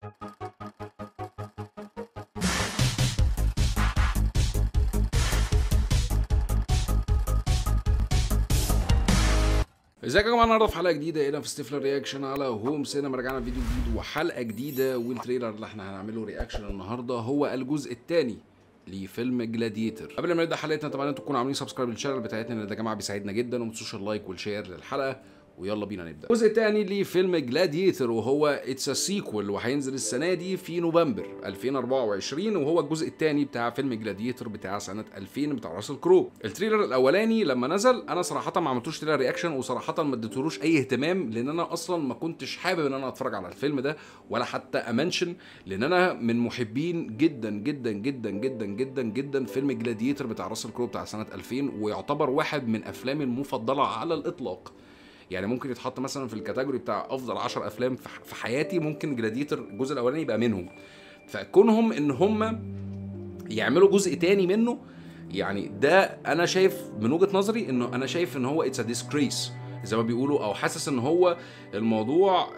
ازيكم يا جماعه النهارده في حلقه جديده هنا في ستيفلر رياكشن على هوم سينما رجعنا فيديو جديد وحلقه جديده والتريلر اللي احنا هنعمله رياكشن النهارده هو الجزء الثاني لفيلم جلاديتر قبل ما نبدا حلقتنا طبعا انتوا تكونوا عاملين سبسكرايب للشانل بتاعتنا لان ده يا جماعه بيساعدنا جدا وما تنسوش اللايك والشير للحلقه ويلا بينا نبدا الجزء الثاني لفيلم جلاديتر وهو اتس سيكوال وهينزل السنه دي في نوفمبر 2024 وهو الجزء الثاني بتاع فيلم جلاديتر بتاع سنه 2000 بتاع راسل كرو التريلر الاولاني لما نزل انا صراحه ما عملتوش تريلر رياكشن وصراحه ما اديتهولوش اي اهتمام لان انا اصلا ما كنتش حابب ان انا اتفرج على الفيلم ده ولا حتى امنشن لان انا من محبين جدا جدا جدا جدا جدا جدا فيلم جلاديتر بتاع راسل كرو بتاع سنه 2000 ويعتبر واحد من افلامي المفضله على الاطلاق يعني ممكن يتحط مثلا في الكاتيجوري بتاع افضل 10 افلام في ح- في حياتي ممكن جلاديتر الجزء الاولاني يبقى منهم فكونهم ان هم يعملوا جزء تاني منه يعني ده انا شايف من وجهه نظري انه انا شايف ان هو اتس ديسكريس زي ما بيقولوا او حاسس ان هو الموضوع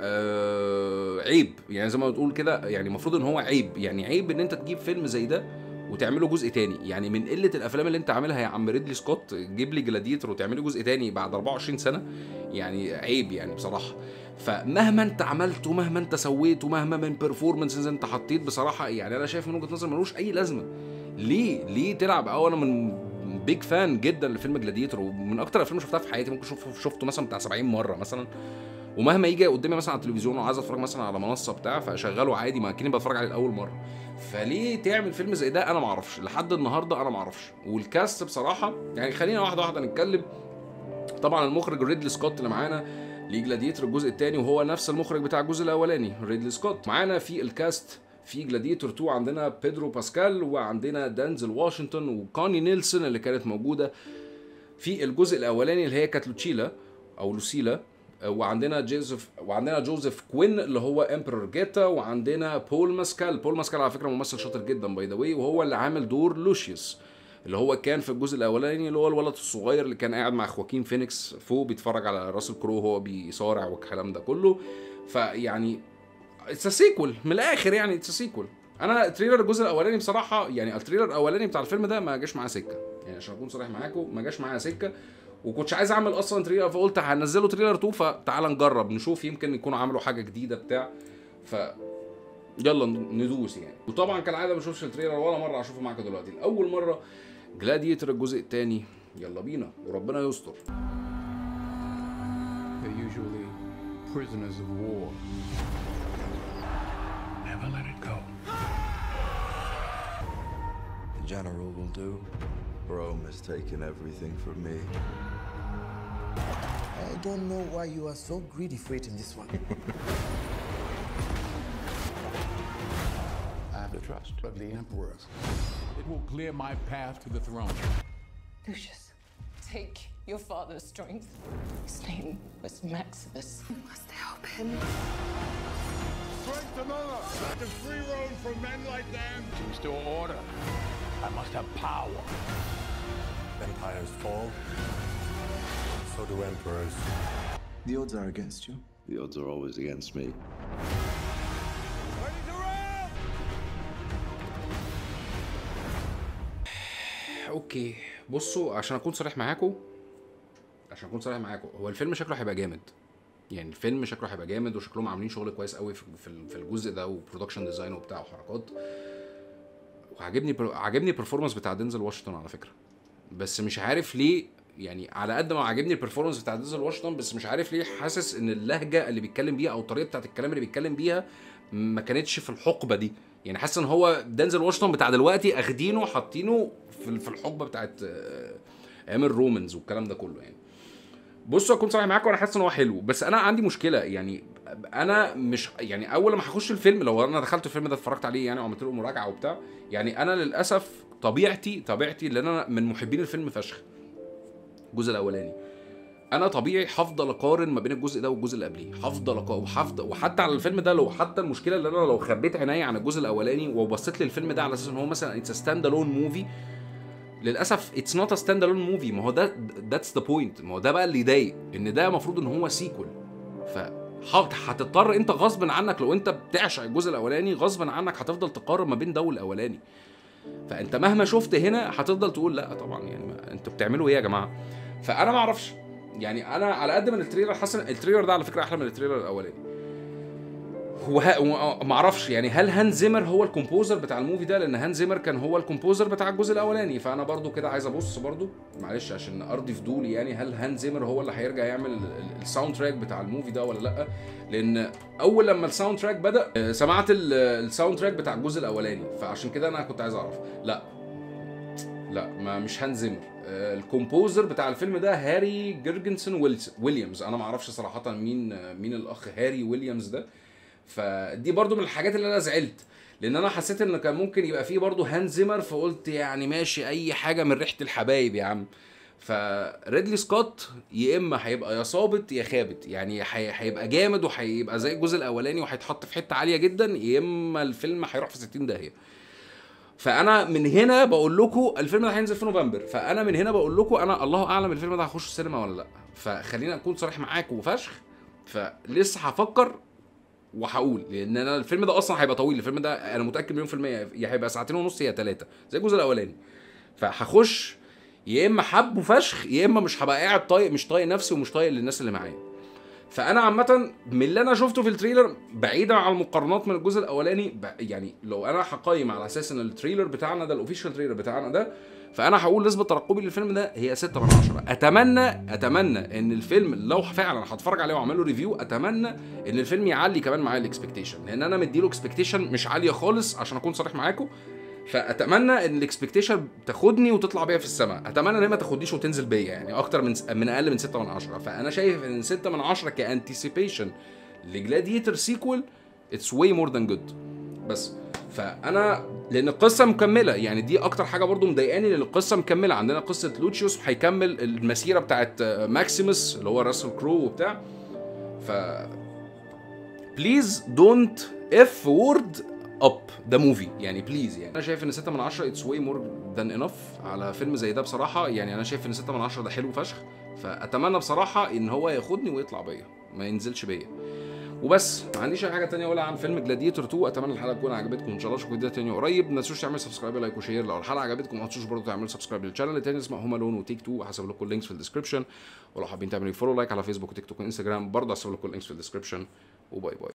آه عيب يعني زي ما بتقول كده يعني المفروض ان هو عيب يعني عيب ان انت تجيب فيلم زي ده وتعمله جزء تاني يعني من قله الافلام اللي انت عاملها يا عم ريدلي سكوت جيب لي جلاديتر وتعمله جزء تاني بعد 24 سنه يعني عيب يعني بصراحه فمهما انت عملت ومهما انت سويت ومهما من بيرفورمانسز انت حطيت بصراحه يعني انا شايف من وجهه نظري ملوش اي لازمه ليه ليه تلعب اه انا من بيج فان جدا لفيلم جلاديتر ومن اكتر الافلام اللي شفتها في حياتي ممكن شوف شفته مثلا بتاع 70 مره مثلا ومهما يجي قدامي مثلا على التلفزيون وعايز اتفرج مثلا على منصه بتاع فاشغله عادي ما كاني بتفرج عليه لاول مره فليه تعمل فيلم زي ده انا ما اعرفش لحد النهارده انا ما اعرفش والكاست بصراحه يعني خلينا واحده واحده نتكلم طبعا المخرج ريدلي سكوت اللي معانا لجلاديتر الجزء الثاني وهو نفس المخرج بتاع الجزء الاولاني ريدلي سكوت معانا في الكاست في جلاديتور 2 عندنا بيدرو باسكال وعندنا دانزل واشنطن وكوني نيلسون اللي كانت موجوده في الجزء الاولاني اللي هي كانت لوتشيلا او لوسيلا وعندنا جوزيف وعندنا جوزيف كوين اللي هو امبرور جيتا وعندنا بول ماسكال بول ماسكال على فكره ممثل شاطر جدا باي ذا واي وهو اللي عامل دور لوشيوس اللي هو كان في الجزء الاولاني اللي هو الولد الصغير اللي كان قاعد مع خواكين فينيكس فوق بيتفرج على راسل كرو وهو بيصارع والكلام ده كله فيعني اتس سيكول من الاخر يعني اتس سيكول انا تريلر الجزء الاولاني بصراحه يعني التريلر الاولاني بتاع الفيلم ده ما جاش معاه سكه يعني عشان اكون صريح معاكم ما جاش معايا سكه وكنتش عايز اعمل اصلا تريلر فقلت هنزله تريلر 2 فتعال نجرب نشوف يمكن يكونوا عملوا حاجه جديده بتاع ف يلا ندوس يعني وطبعا كالعاده ما بشوفش التريلر ولا مره اشوفه معاكم دلوقتي اول مره جلاديتر الجزء الثاني يلا بينا وربنا يستر They're usually prisoners of war. Never let it go. The general will do. Rome has taken everything from me. I don't know why you are so greedy for it in this one. I have the trust of the emperors. It will clear my path to the throne. Lucius, take your father's strength. His name was Maximus. You must help him. Strength and honor to free Rome from men like them. To restore order, I must have power. Empires fall. So do emperors. The odds are against you. The odds are always against me. Ready to roll! اوكي بصوا عشان اكون صريح معاكم عشان اكون صريح معاكم هو الفيلم شكله هيبقى جامد يعني الفيلم شكله هيبقى جامد وشكلهم عاملين شغل كويس قوي في في- في الجزء ده وبرودكشن ديزاين وبتاع وحركات وعجبني بر... عجبني البرفورمانس بتاع دينزل واشنطن على فكره بس مش عارف ليه يعني على قد ما عاجبني البرفورمانس بتاع دينزل واشنطن بس مش عارف ليه حاسس ان اللهجه اللي بيتكلم بيها او الطريقه بتاعت الكلام اللي بيتكلم بيها ما كانتش في الحقبه دي يعني حاسس ان هو دينزل واشنطن بتاع دلوقتي اخدينه حاطينه في في الحقبه بتاعت آه، ايام الرومانز والكلام ده كله يعني بصوا اكون صريح معاكم انا حاسس ان هو حلو بس انا عندي مشكله يعني انا مش يعني اول ما هخش الفيلم لو انا دخلت الفيلم ده اتفرجت عليه يعني وعملت له مراجعه وبتاع يعني انا للاسف طبيعتي طبيعتي اللي انا من محبين الفيلم فشخ الجزء الاولاني انا طبيعي هفضل اقارن ما بين الجزء ده والجزء اللي قبليه هفضل اقارن وهفضل وحتى على الفيلم ده لو حتى المشكله اللي انا لو خبيت عينيا عن الجزء الاولاني وبصيت للفيلم ده على اساس ان هو مثلا اتس ستاند الون موفي للاسف اتس نوت ا ستاند الون موفي ما هو ده ذاتس ذا بوينت ما هو ده بقى اللي يضايق ان ده المفروض ان هو سيكول ف ح- هتضطر انت غصب عنك لو انت بتعشق الجزء الاولاني غصب عنك هتفضل تقارن ما بين ده والاولاني فانت مهما شفت هنا هتفضل تقول لا طبعا يعني ما انتوا بتعملوا ايه يا جماعه فانا ما اعرفش يعني انا على قد ما التريلر حسن التريلر ده على فكره احلى من التريلر الاولاني هو ه... و- ما اعرفش يعني هل هان زيمر هو الكومبوزر بتاع الموفي ده لان هان زيمر كان هو الكومبوزر بتاع الجزء الاولاني فانا برضو كده عايز ابص برضو معلش عشان ارضي فضولي يعني هل هان زيمر هو اللي هيرجع يعمل ال- ال- الساوند تراك بتاع الموفي ده ولا لا لان اول لما الساوند تراك بدا آه، سمعت ال- الساوند تراك بتاع الجزء الاولاني فعشان كده انا كنت عايز اعرف لا لا ما مش هان زيمر آه، الكومبوزر بتاع الفيلم ده هاري جيرجنسون ويلز- ويليامز انا ما اعرفش صراحه مين آه، مين الاخ هاري ويليامز ده فدي برضو من الحاجات اللي انا زعلت لان انا حسيت ان كان ممكن يبقى فيه برضو هان زيمر فقلت يعني ماشي اي حاجه من ريحه الحبايب يا عم فريدلي سكوت يا اما هيبقى يا صابت يا خابت يعني هي- هيبقى جامد وهيبقى زي الجزء الاولاني وهيتحط في حته عاليه جدا يا اما الفيلم هيروح في 60 داهيه فانا من هنا بقول لكم الفيلم ده هينزل في نوفمبر فانا من هنا بقول لكم انا الله اعلم الفيلم ده هيخش السينما ولا لا فخلينا اكون صريح معاكم فشخ فلسه هفكر وهقول لان انا الفيلم ده اصلا هيبقى طويل الفيلم ده انا متاكد مليون في الميه يا هيبقى ساعتين ونص يا ثلاثه زي الجزء الاولاني فهخش يا اما حبه فشخ يا اما مش هبقى قاعد طايق مش طايق نفسي ومش طايق للناس اللي معايا فانا عامه من اللي انا شفته في التريلر بعيدا عن المقارنات من الجزء الاولاني ب... يعني لو انا هقيم على اساس ان التريلر بتاعنا ده الاوفيشال تريلر بتاعنا ده فانا هقول نسبه ترقبي للفيلم ده هي 6 من 10 اتمنى اتمنى ان الفيلم لو فعلا هتفرج عليه واعمل له ريفيو اتمنى ان الفيلم يعلي كمان معايا الاكسبكتيشن لان انا مديله اكسبكتيشن مش عاليه خالص عشان اكون صريح معاكم فاتمنى ان الاكسبكتيشن تاخدني وتطلع بيا في السماء اتمنى ان هي ما تاخدنيش وتنزل بيا يعني اكتر من من اقل من 6 من 10 فانا شايف ان 6 من 10 كانتيسيبيشن لجلاديتر سيكوال اتس واي مور ذان جود بس فانا لان القصه مكمله يعني دي اكتر حاجه برضو مضايقاني لان القصه مكمله عندنا قصه لوتشيوس هيكمل المسيره بتاعت ماكسيموس اللي هو راسل كرو وبتاع ف بليز دونت اف وورد اب ذا موفي يعني بليز يعني انا شايف ان 6 من 10 اتس واي مور ذان انف على فيلم زي ده بصراحه يعني انا شايف ان 6 من 10 ده حلو فشخ فاتمنى بصراحه ان هو ياخدني ويطلع بيا ما ينزلش بيا وبس ما عنديش اي حاجه تانية اقولها عن فيلم جلاديتور 2 اتمنى الحلقه تكون عجبتكم ان شاء الله اشوفكم فيديو تاني قريب ما تنسوش تعملوا سبسكرايب لايك وشير لو الحلقه عجبتكم ما تنسوش برضه تعملوا سبسكرايب للشانل التاني اسمه هوم الون وتيك 2 هسيب لكم اللينكس في الديسكربشن ولو حابين تعملوا فولو لايك على فيسبوك وتيك توك وانستجرام برضه هسيب لكم اللينكس في الديسكربشن وباي باي